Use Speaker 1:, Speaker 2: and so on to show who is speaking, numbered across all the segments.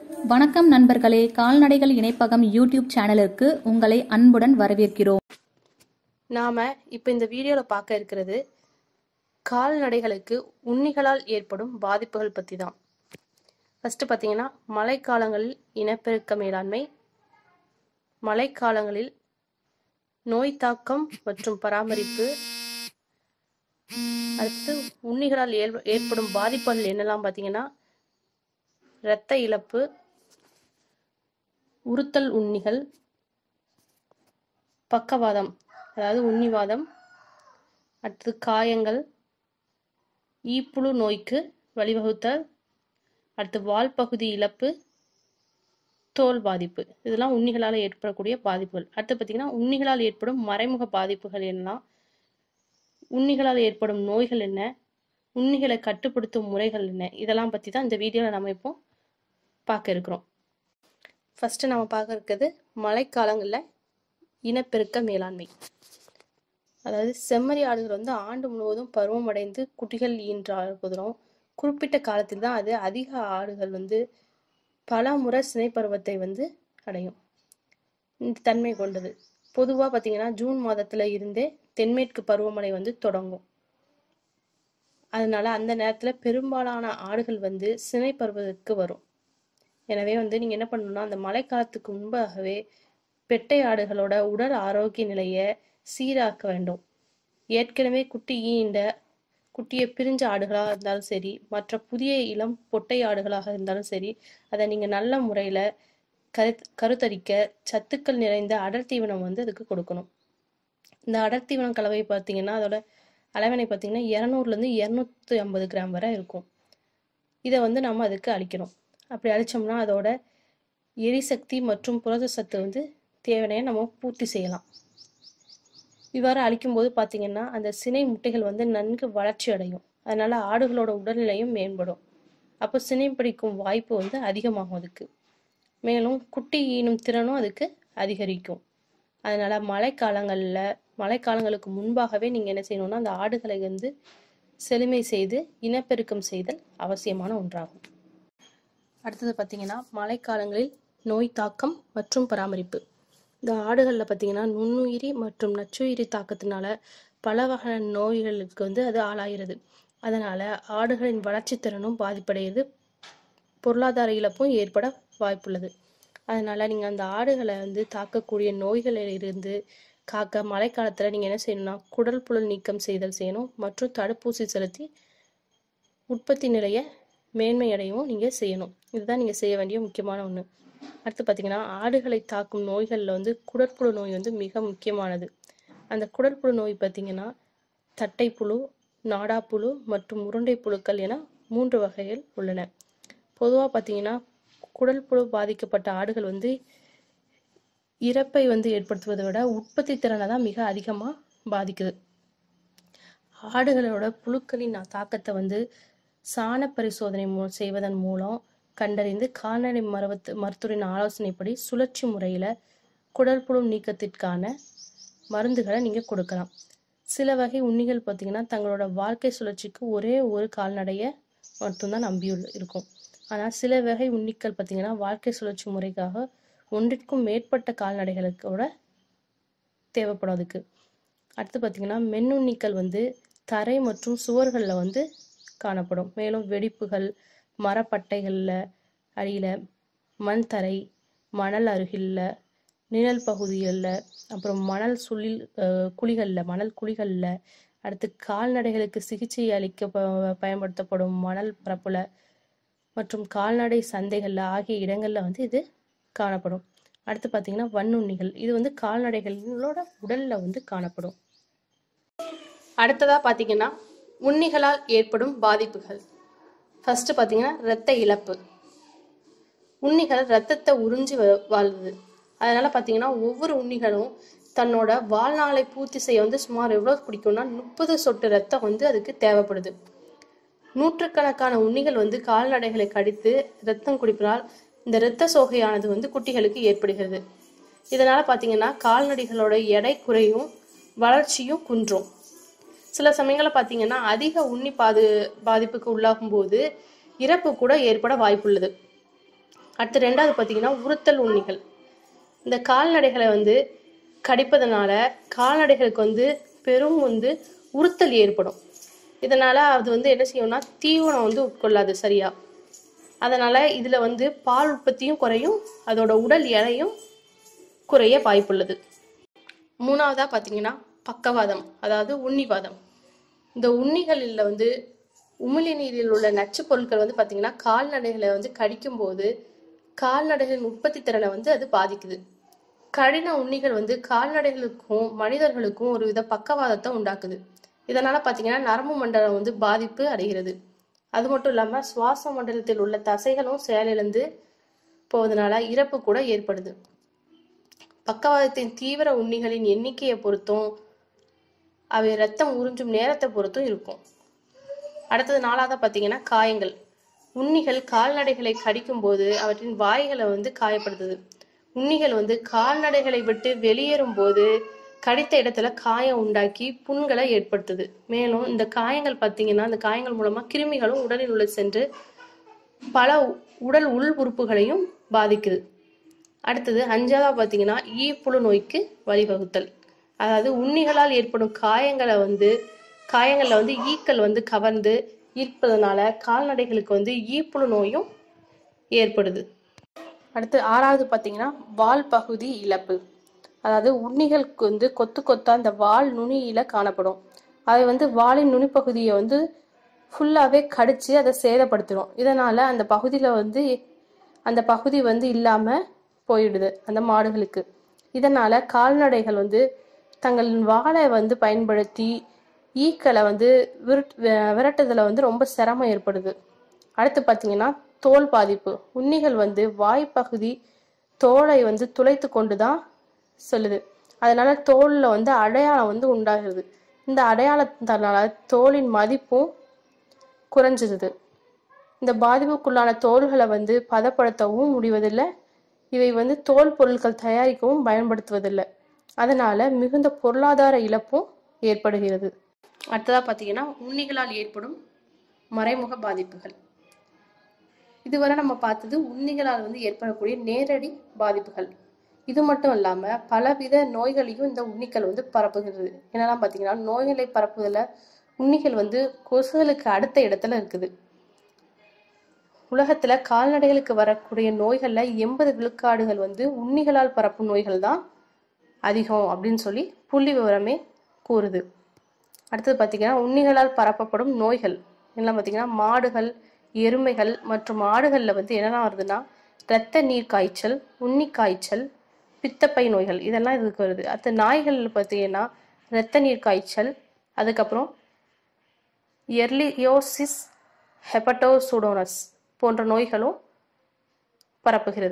Speaker 1: வணக்கம் நண்பர்களே கால்நடைகள் இணைப்பகம் யூடியூப் சேனலுக்கு உங்களை அன்புடன் வரவேற்கிறோம்
Speaker 2: நாம இப்போ இந்த வீடியோவில் பார்க்க இருக்கிறது கால்நடைகளுக்கு உண்ணிகளால் ஏற்படும் பாதிப்புகள் பற்றி தான் ஃபஸ்ட்டு பார்த்தீங்கன்னா மழைக்காலங்களில் இனப்பெருக்க மேலாண்மை மழைக்காலங்களில் நோய் தாக்கம் மற்றும் பராமரிப்பு அடுத்து உண்ணிகளால் ஏற்ப- ஏற்படும் பாதிப்புகள் என்னெல்லாம் பார்த்தீங்கன்னா இரத்த இழப்பு உறுத்தல் உண்ணிகள் பக்கவாதம் அதாவது உண்ணிவாதம் அடுத்து காயங்கள் ஈப்புழு நோய்க்கு வழிவகுத்தல் அடுத்து வால் பகுதி இழப்பு தோல் பாதிப்பு இதெல்லாம் உண்ணிகளால் ஏற்படக்கூடிய பாதிப்புகள் அடுத்து பார்த்தீங்கன்னா உண்ணிகளால் ஏற்படும் மறைமுக பாதிப்புகள் என்னலாம் உண்ணிகளால் ஏற்படும் நோய்கள் என்ன உண்ணிகளை கட்டுப்படுத்தும் முறைகள் என்ன இதெல்லாம் பற்றி தான் இந்த வீடியோவில் நம்ம இப்போ பார்க்க இருக்கிறோம் ஃபஸ்ட்டு நம்ம பார்க்க இருக்கிறது மழைக்காலங்களில் இனப்பெருக்க மேலாண்மை அதாவது செம்மறி ஆடுகள் வந்து ஆண்டு முழுவதும் பருவமடைந்து குட்டிகள் ஈன்றாகுதும் குறிப்பிட்ட காலத்தில் தான் அது அதிக ஆடுகள் வந்து பல முறை சினை பருவத்தை வந்து அடையும் இந்த தன்மை கொண்டது பொதுவாக பார்த்தீங்கன்னா ஜூன் மாதத்துல இருந்தே தென்மேற்கு பருவமழை வந்து தொடங்கும் அதனால அந்த நேரத்தில் பெரும்பாலான ஆடுகள் வந்து சினை பருவத்துக்கு வரும் எனவே வந்து நீங்கள் என்ன பண்ணணும்னா அந்த மழைக்காலத்துக்கு முன்பாகவே பெட்டை ஆடுகளோட உடல் ஆரோக்கிய நிலையை சீராக்க வேண்டும் ஏற்கனவே குட்டி ஈண்ட குட்டியை பிரிஞ்ச ஆடுகளாக இருந்தாலும் சரி மற்ற புதிய இளம் பொட்டை ஆடுகளாக இருந்தாலும் சரி அதை நீங்கள் நல்ல முறையில் கரு கருத்தரிக்க சத்துக்கள் நிறைந்த அடர் தீவனம் வந்து அதுக்கு கொடுக்கணும் இந்த அடர் தீவனம் கலவை பார்த்தீங்கன்னா அதோட அளவினை பார்த்தீங்கன்னா இரநூறுலேருந்து இரநூத்தி ஐம்பது கிராம் வரை இருக்கும் இதை வந்து நம்ம அதுக்கு அளிக்கணும் அப்படி அளித்தோம்னா அதோட எரிசக்தி மற்றும் புரத சத்து வந்து தேவையான நம்ம பூர்த்தி செய்யலாம் இவ்வாறு அளிக்கும்போது பார்த்தீங்கன்னா அந்த சினை முட்டைகள் வந்து நன்கு வளர்ச்சி அடையும் அதனால ஆடுகளோட உடல்நிலையும் மேம்படும் அப்போ சினை பிடிக்கும் வாய்ப்பு வந்து அதிகமாகும் அதுக்கு மேலும் குட்டி ஈனும் திறனும் அதுக்கு அதிகரிக்கும் அதனால மழைக்காலங்களில் மழைக்காலங்களுக்கு முன்பாகவே நீங்கள் என்ன செய்யணும்னா அந்த ஆடுகளை வந்து செழுமை செய்து இனப்பெருக்கம் செய்தல் அவசியமான ஒன்றாகும் அடுத்தது பார்த்தீங்கன்னா மழைக்காலங்களில் நோய் தாக்கம் மற்றும் பராமரிப்பு இந்த ஆடுகளில் பார்த்தீங்கன்னா நுண்ணுயிரி மற்றும் நச்சுயிரி தாக்கத்தினால பல வகையான நோய்களுக்கு வந்து அது ஆளாகிறது அதனால ஆடுகளின் வளர்ச்சி திறனும் பாதிப்படைகிறது பொருளாதார இழப்பும் ஏற்பட வாய்ப்புள்ளது அதனால நீங்கள் அந்த ஆடுகளை வந்து தாக்கக்கூடிய நோய்களில் இருந்து காக்க மழைக்காலத்தில் நீங்கள் என்ன செய்யணும்னா குடல் புழல் நீக்கம் செய்தல் செய்யணும் மற்றும் தடுப்பூசி செலுத்தி உற்பத்தி நிலையை மேன்மையடையவும் நீங்கள் செய்யணும் இதுதான் நீங்கள் செய்ய வேண்டிய முக்கியமான ஒன்று அடுத்து பார்த்தீங்கன்னா ஆடுகளை தாக்கும் நோய்களில் வந்து குடற்புழு நோய் வந்து மிக முக்கியமானது அந்த குடற்புழு நோய் பார்த்தீங்கன்னா தட்டைப்புழு நாடாப்புழு மற்றும் உருண்டை புழுக்கள் என மூன்று வகைகள் உள்ளன பொதுவாக பார்த்தீங்கன்னா குடல் புழு பாதிக்கப்பட்ட ஆடுகள் வந்து இறப்பை வந்து ஏற்படுத்துவதை விட உற்பத்தி திறனை தான் மிக அதிகமாக பாதிக்குது ஆடுகளோட புழுக்களின் தாக்கத்தை வந்து சாண பரிசோதனை மூ செய்வதன் மூலம் கண்டறிந்து கால்நடை மருவத்து மருத்துவரின் ஆலோசனைப்படி சுழற்சி முறையில் குடல் புழு நீக்கத்திற்கான மருந்துகளை நீங்கள் கொடுக்கலாம் சில வகை உண்ணிகள் பார்த்தீங்கன்னா தங்களோட வாழ்க்கை சுழற்சிக்கு ஒரே ஒரு கால்நடையை மட்டும்தான் நம்பியுள்ள இருக்கும் ஆனால் சில வகை உண்ணிகள் பார்த்தீங்கன்னா வாழ்க்கை சுழற்சி முறைக்காக ஒன்றிற்கும் மேற்பட்ட கால்நடைகளுக்கூட தேவைப்படும் அதுக்கு அடுத்து பார்த்தீங்கன்னா மென்னுண்ணிகள் வந்து தரை மற்றும் சுவர்களில் வந்து காணப்படும் மேலும் வெடிப்புகள் மரப்பட்டைகளில் அடியில் மண் தரை மணல் அருகில் நிழல் பகுதிகளில் அப்புறம் மணல் சுழில் அஹ், குழிகளில் மணல் குழிகளில் அடுத்து கால்நடைகளுக்கு சிகிச்சை அளிக்க ப- பயன்படுத்தப்படும் மணல் பரப்புல மற்றும் கால்நடை சந்தைகளில் ஆகிய இடங்களில் வந்து இது காணப்படும் அடுத்து பார்த்தீங்கன்னா வன்னுண்ணிகள் இது வந்து கால்நடைகளோட உடலில் வந்து காணப்படும் அடுத்ததாக பார்த்தீங்கன்னா உண்ணிகளால் ஏற்படும் பாதிப்புகள் ஃபர்ஸ்ட் பார்த்தீங்கன்னா இரத்த இழப்பு உண்ணிகள் ரத்தத்தை உறிஞ்சி வ- வாழுது அதனால பார்த்தீங்கன்னா ஒவ்வொரு உண்ணிகளும் தன்னோட வாழ்நாளை பூர்த்தி செய்ய வந்து சுமார் எவ்வளோ குடிக்கும்னா முப்பது சொட்டு ரத்தம் வந்து அதுக்கு தேவைப்படுது நூற்றுக்கணக்கான உண்ணிகள் வந்து கால்நடைகளை கடித்து ரத்தம் குடிப்பதால் இந்த இரத்த சோகையானது வந்து குட்டிகளுக்கு ஏற்படுகிறது இதனால பார்த்தீங்கன்னா கால்நடைகளோட எடை குறையும் வளர்ச்சியும் குன்றும் சில சமயங்களில் பார்த்தீங்கன்னா அதிக உண்ணி பாது பாதிப்புக்கு உள்ளாகும் போது இறப்பு கூட ஏற்பட வாய்ப்புள்ளது அடுத்து ரெண்டாவது பார்த்தீங்கன்னா உறுத்தல் உண்ணிகள் இந்த கால்நடைகளை வந்து கடிப்பதனால கால்நடைகளுக்கு வந்து பெரும் வந்து உறுத்தல் ஏற்படும் இதனால அது வந்து என்ன செய்யும்னா தீவனம் வந்து உட்கொள்ளாது சரியா அதனால இதுல வந்து பால் உற்பத்தியும் குறையும் அதோட உடல் எடையும் குறைய வாய்ப்புள்ளது மூணாவதா பார்த்தீங்கன்னா பக்கவாதம் அதாவது உண்ணிவாதம் இந்த உண்ணிகளில் வந்து உமிழி நீரில் உள்ள நச்சுப் பொருட்கள் வந்து பார்த்தீங்கன்னா கால்நடைகளை வந்து கடிக்கும்போது கால்நடைகளின் உற்பத்தி திறனை வந்து அது பாதிக்குது கடின உண்ணிகள் வந்து கால்நடைகளுக்கும் மனிதர்களுக்கும் ஒரு வித பக்கவாதத்தை உண்டாக்குது இதனால பார்த்தீங்கன்னா நரம்பு மண்டலம் வந்து பாதிப்பு அடைகிறது அது மட்டும் இல்லாமல் சுவாச மண்டலத்தில் உள்ள தசைகளும் செயலிழந்து போவதனால இறப்பு கூட ஏற்படுது பக்கவாதத்தின் தீவிர உண்ணிகளின் எண்ணிக்கையை பொறுத்தும் அவை ரத்தம் உறிஞ்சும் நேரத்தை பொறுத்தும் இருக்கும் அடுத்தது நாலாவதா பார்த்தீங்கன்னா காயங்கள் உண்ணிகள் கால்நடைகளை கடிக்கும்போது அவற்றின் வாய்களை வந்து காயப்படுத்துது உண்ணிகள் வந்து கால்நடைகளை விட்டு வெளியேறும் போது கடித்த இடத்துல காயம் உண்டாக்கி புண்களை ஏற்படுத்துது மேலும் இந்த காயங்கள் பார்த்தீங்கன்னா இந்த காயங்கள் மூலமா கிருமிகளும் உடலில் உள்ள சென்று பல உடல் உள் உறுப்புகளையும் பாதிக்குது அடுத்தது அஞ்சாவதா பார்த்தீங்கன்னா ஈப்புழு நோய்க்கு வழிவகுத்தல் அதாவது உண்ணிகளால் ஏற்படும் காயங்களை வந்து காயங்களில் வந்து ஈக்கள் வந்து கவர்ந்து ஈர்ப்பதனால கால்நடைகளுக்கு வந்து ஈப்புழு நோயும் ஏற்படுது அடுத்து ஆறாவது பார்த்தீங்கன்னா வால் பகுதி இழப்பு அதாவது உண்ணிகளுக்கு வந்து கொத்து கொத்தா அந்த வால் நுனியில காணப்படும் அது வந்து வாலின் நுனிப்பகுதியை வந்து ஃபுல்லாகவே கடிச்சு அதை சேதப்படுத்திடும் இதனால அந்த பகுதியில் வந்து அந்த பகுதி வந்து இல்லாமல் போயிடுது அந்த மாடுகளுக்கு இதனால கால்நடைகள் வந்து தங்கள் வாளை வந்து பயன்படுத்தி ஈக்களை வந்து விரட் வி- விரட்டுதல வந்து ரொம்ப சிரமம் ஏற்படுது அடுத்து பார்த்தீங்கன்னா தோல் பாதிப்பு உண்ணிகள் வந்து வாய்ப்பகுதி தோலை வந்து துளைத்து கொண்டு தான் செல்லுது அதனால தோல்ல வந்து அடையாளம் வந்து உண்டாகுது இந்த அடையாளத்தினால தோலின் மதிப்பும் குறைஞ்சிருது இந்த பாதிப்புக்குள்ளான தோல்களை வந்து பதப்படுத்தவும் முடிவதில்லை இவை வந்து தோல் பொருட்கள் தயாரிக்கவும் பயன்படுத்துவதில்லை அதனால மிகுந்த பொருளாதார இழப்பும் ஏற்படுகிறது அடுத்ததா பார்த்தீங்கன்னா உண்ணிகளால் ஏற்படும் மறைமுக பாதிப்புகள் இதுவரை நம்ம பார்த்தது உண்ணிகளால் வந்து ஏற்படக்கூடிய நேரடி பாதிப்புகள் இது மட்டும் இல்லாம பலவித நோய்களையும் இந்த உண்ணிகள் வந்து பரப்புகிறது என்னெல்லாம் பார்த்தீங்கன்னா நோய்களை பரப்புதல உண்ணிகள் வந்து கொசுகளுக்கு அடுத்த இடத்துல இருக்குது உலகத்துல கால்நடைகளுக்கு வரக்கூடிய நோய்கள்ல எண்பது விழுக்காடுகள் வந்து உண்ணிகளால் பரப்பும் நோய்கள் தான் அதிகம் அப்படின்னு சொல்லி புள்ளி விவரமே கூறுது அடுத்தது பார்த்தீங்கன்னா உண்ணிகளால் பரப்பப்படும் நோய்கள் என்னெல்லாம் பார்த்தீங்கன்னா மாடுகள் எருமைகள் மற்றும் ஆடுகளில் வந்து என்னெல்லாம் வருதுன்னா இரத்த நீர் காய்ச்சல் உண்ணி காய்ச்சல் பித்தப்பை நோய்கள் இதெல்லாம் இதுக்கு வருது அடுத்து நாய்களில் பார்த்தீங்கன்னா இரத்த நீர் காய்ச்சல் அதுக்கப்புறம் எர்லியோசிஸ் ஹெப்படோசூடோனஸ் போன்ற நோய்களும் பரப்புகிறது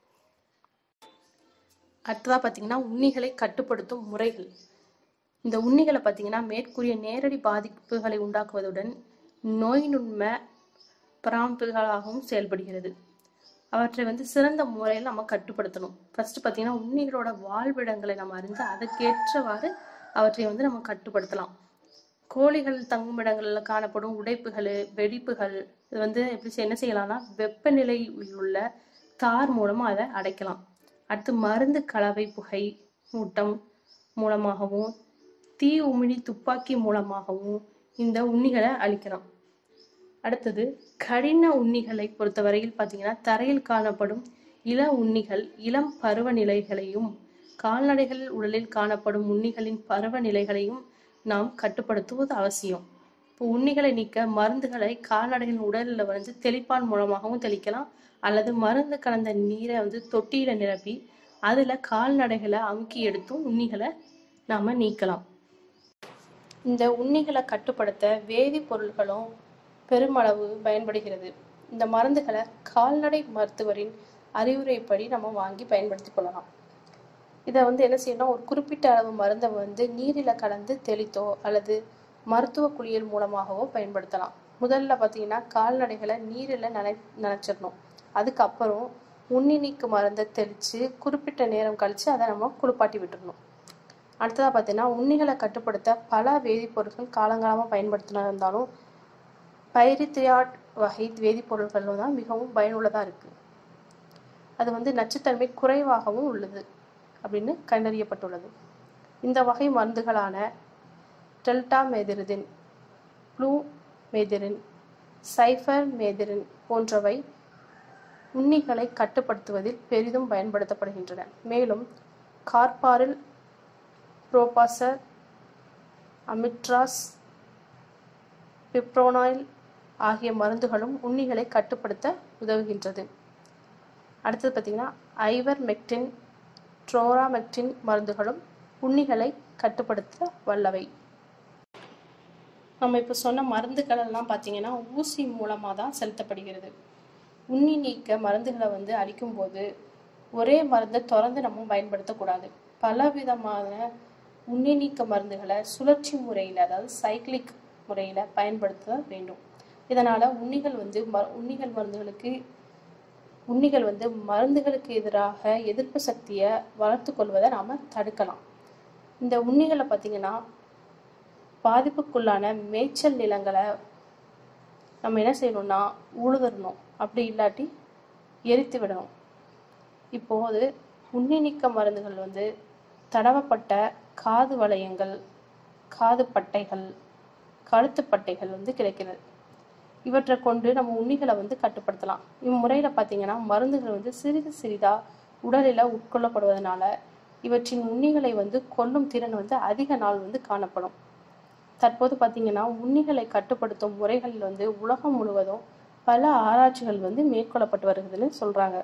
Speaker 2: அடுத்ததாக பார்த்தீங்கன்னா உண்ணிகளை கட்டுப்படுத்தும் முறைகள் இந்த உண்ணிகளை பார்த்தீங்கன்னா மேற்கூறிய நேரடி பாதிப்புகளை உண்டாக்குவதுடன் நோய் நுண்ம பராமரிப்புகளாகவும் செயல்படுகிறது அவற்றை வந்து சிறந்த முறையில் நம்ம கட்டுப்படுத்தணும் ஃபர்ஸ்ட் பார்த்தீங்கன்னா உண்ணிகளோட வாழ்விடங்களை நம்ம அறிந்து அதற்கேற்றவாறு அவற்றை வந்து நம்ம கட்டுப்படுத்தலாம் கோழிகள் தங்கும் இடங்களில் காணப்படும் உடைப்புகள் வெடிப்புகள் இது வந்து எப்படி செய்- என்ன செய்யலாம்னா வெப்பநிலையில் உள்ள தார் மூலமா அதை அடைக்கலாம் அடுத்து மருந்து கலவை புகை மூட்டம் மூலமாகவும் தீ உமிழி துப்பாக்கி மூலமாகவும் இந்த உண்ணிகளை அழிக்கலாம் அடுத்தது கடின உண்ணிகளை பொறுத்தவரையில் பார்த்தீங்கன்னா தரையில் காணப்படும் இள உண்ணிகள் இளம் பருவநிலைகளையும் கால்நடைகள் உடலில் காணப்படும் உண்ணிகளின் பருவநிலைகளையும் நாம் கட்டுப்படுத்துவது அவசியம் இப்போ உண்ணிகளை நீக்க மருந்துகளை கால்நடைகளின் உடலில் வந்து தெளிப்பான் மூலமாகவும் தெளிக்கலாம் அல்லது மருந்து கலந்த நீரை வந்து தொட்டியில நிரப்பி அதுல கால்நடைகளை அமுக்கி எடுத்தும் உண்ணிகளை நாம நீக்கலாம் இந்த உண்ணிகளை கட்டுப்படுத்த வேதிப்பொருள்களும் பெருமளவு பயன்படுகிறது இந்த மருந்துகளை கால்நடை மருத்துவரின் அறிவுரைப்படி நம்ம வாங்கி பயன்படுத்தி கொள்ளலாம் இதை வந்து என்ன செய்யணும் ஒரு குறிப்பிட்ட அளவு மருந்தை வந்து நீரில் கலந்து தெளித்தோ அல்லது மருத்துவ குளியல் மூலமாகவோ பயன்படுத்தலாம் முதல்ல பார்த்தீங்கன்னா கால்நடைகளை நீரில் நனை நனைச்சிடணும் அதுக்கப்புறம் உண்ணி நீக்கு மருந்தை தெளித்து குறிப்பிட்ட நேரம் கழித்து அதை நம்ம குளிப்பாட்டி விட்டுறணும் அடுத்ததாக பார்த்தீங்கன்னா உண்ணிகளை கட்டுப்படுத்த பல வேதிப்பொருட்கள் காலங்காலமாக பயன்படுத்தினா இருந்தாலும் பைரித்ரியாட் வகை வேதிப்பொருட்களும் தான் மிகவும் பயனுள்ளதாக இருக்குது அது வந்து நச்சுத்தன்மை குறைவாகவும் உள்ளது அப்படின்னு கண்டறியப்பட்டுள்ளது இந்த வகை மருந்துகளான deltamethrin flumethrin cypermethrin போன்றவை உண்ணிகளை கட்டுப்படுத்துவதில் பெரிதும் பயன்படுத்தப்படுகின்றன மேலும் கார்பாரில் புரோபாசர் அமிட்ராஸ் பிப்ரோனாயில் ஆகிய மருந்துகளும் உண்ணிகளை கட்டுப்படுத்த உதவுகின்றது அடுத்தது பார்த்திங்கன்னா ஐவர்மெக்டின் ட்ரோராமெக்டின் மருந்துகளும் உண்ணிகளை கட்டுப்படுத்த வல்லவை நம்ம இப்போ சொன்ன மருந்துகள் எல்லாம் பார்த்தீங்கன்னா ஊசி மூலமாக தான் செலுத்தப்படுகிறது உண்ணி நீக்க மருந்துகளை வந்து அளிக்கும்போது ஒரே மருந்தை தொடர்ந்து நம்ம பயன்படுத்தக்கூடாது பல விதமான உண்ணி நீக்க மருந்துகளை சுழற்சி முறையில் அதாவது சைக்கிளிக் முறையில் பயன்படுத்த வேண்டும் இதனால் உண்ணிகள் வந்து ம உண்ணிகள் மருந்துகளுக்கு உண்ணிகள் வந்து மருந்துகளுக்கு எதிராக எதிர்ப்பு சக்தியை வளர்த்து கொள்வதை நாம் தடுக்கலாம் இந்த உண்ணிகளை பார்த்திங்கன்னா பாதிப்புக்குள்ளான மேய்ச்சல் நிலங்களை நம்ம என்ன செய்யணும்னா உழுதரணும் அப்படி இல்லாட்டி எரித்து விடணும் இப்போது உண்ணி நீக்க மருந்துகள் வந்து தடவப்பட்ட காது வளையங்கள் காது பட்டைகள் கழுத்து பட்டைகள் வந்து கிடைக்கிறது இவற்றை கொண்டு நம்ம உண்ணிகளை வந்து கட்டுப்படுத்தலாம் இம்முறையில் பார்த்தீங்கன்னா மருந்துகள் வந்து சிறிது சிறிதாக உடலில் உட்கொள்ளப்படுவதனால இவற்றின் உண்ணிகளை வந்து கொல்லும் திறன் வந்து அதிக நாள் வந்து காணப்படும் தற்போது பார்த்தீங்கன்னா உண்ணிகளை கட்டுப்படுத்தும் முறைகளில் வந்து உலகம் முழுவதும் பல ஆராய்ச்சிகள் வந்து மேற்கொள்ளப்பட்டு வருகிறதுன்னு சொல்கிறாங்க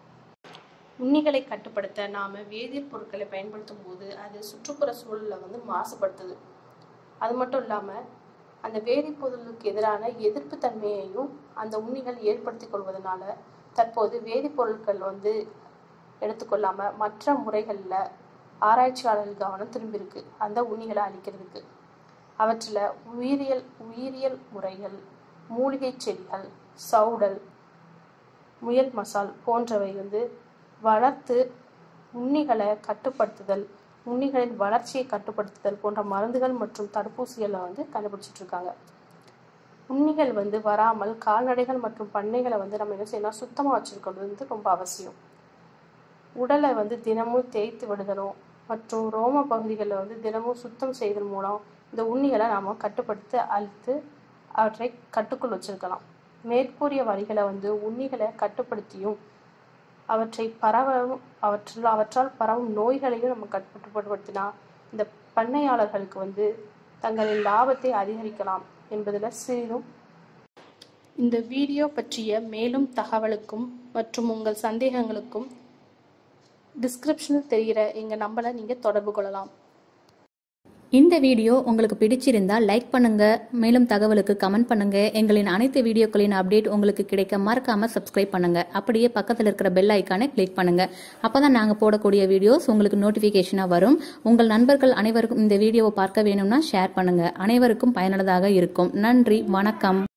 Speaker 2: உண்ணிகளை கட்டுப்படுத்த நாம் வேதியியல் பொருட்களை பயன்படுத்தும் போது அது சுற்றுப்புற சூழலை வந்து மாசுபடுத்துது அது மட்டும் இல்லாமல் அந்த வேதிப்பொருளுக்கு எதிரான எதிர்ப்பு தன்மையையும் அந்த உண்ணிகள் ஏற்படுத்தி கொள்வதனால தற்போது வேதிப்பொருட்கள் வந்து எடுத்துக்கொள்ளாம மற்ற முறைகளில் ஆராய்ச்சியாளர்கள் கவனம் திரும்பியிருக்கு அந்த உண்ணிகளை அழிக்கிறதுக்கு அவற்றில் உயிரியல் உயிரியல் முறைகள் மூலிகை செடிகள் சவுடல் முயல் மசால் போன்றவை வந்து வளர்த்து உண்ணிகளை கட்டுப்படுத்துதல் உண்ணிகளின் வளர்ச்சியை கட்டுப்படுத்துதல் போன்ற மருந்துகள் மற்றும் தடுப்பூசிகளை வந்து கண்டுபிடிச்சிட்டு இருக்காங்க உண்ணிகள் வந்து வராமல் கால்நடைகள் மற்றும் பண்ணைகளை வந்து நம்ம என்ன செய்யணும் சுத்தமாக வச்சிருக்கிறது வந்து ரொம்ப அவசியம் உடலை வந்து தினமும் தேய்த்து விடுதலும் மற்றும் ரோம பகுதிகளில் வந்து தினமும் சுத்தம் செய்வதன் மூலம் இந்த உண்ணிகளை நாம் கட்டுப்படுத்தி அழித்து அவற்றை கட்டுக்குள் வச்சிருக்கலாம் மேற்கூறிய வழிகளை வந்து உண்ணிகளை கட்டுப்படுத்தியும் அவற்றை பரவும் அவற்றில் அவற்றால் பரவும் நோய்களையும் நம்ம கட்டுப்படுத்தினா இந்த பண்ணையாளர்களுக்கு வந்து தங்களின் லாபத்தை அதிகரிக்கலாம் என்பதில் சிறிதும் இந்த வீடியோ பற்றிய மேலும் தகவலுக்கும் மற்றும் உங்கள் சந்தேகங்களுக்கும் டிஸ்கிரிப்ஷனில் தெரிகிற எங்கள் நம்பரை நீங்கள் தொடர்பு கொள்ளலாம்
Speaker 1: இந்த வீடியோ உங்களுக்கு பிடிச்சிருந்தா லைக் பண்ணுங்க மேலும் தகவலுக்கு கமெண்ட் பண்ணுங்க எங்களின் அனைத்து வீடியோக்களின் அப்டேட் உங்களுக்கு கிடைக்க மறக்காம சப்ஸ்கிரைப் பண்ணுங்க அப்படியே பக்கத்தில் இருக்கிற பெல் ஐக்கானை கிளிக் பண்ணுங்க அப்பதான் நாங்க போடக்கூடிய வீடியோஸ் உங்களுக்கு நோட்டிபிகேஷனா வரும் உங்கள் நண்பர்கள் அனைவருக்கும் இந்த வீடியோவை பார்க்க வேணும்னா ஷேர் பண்ணுங்க அனைவருக்கும் பயனுள்ளதாக இருக்கும் நன்றி வணக்கம்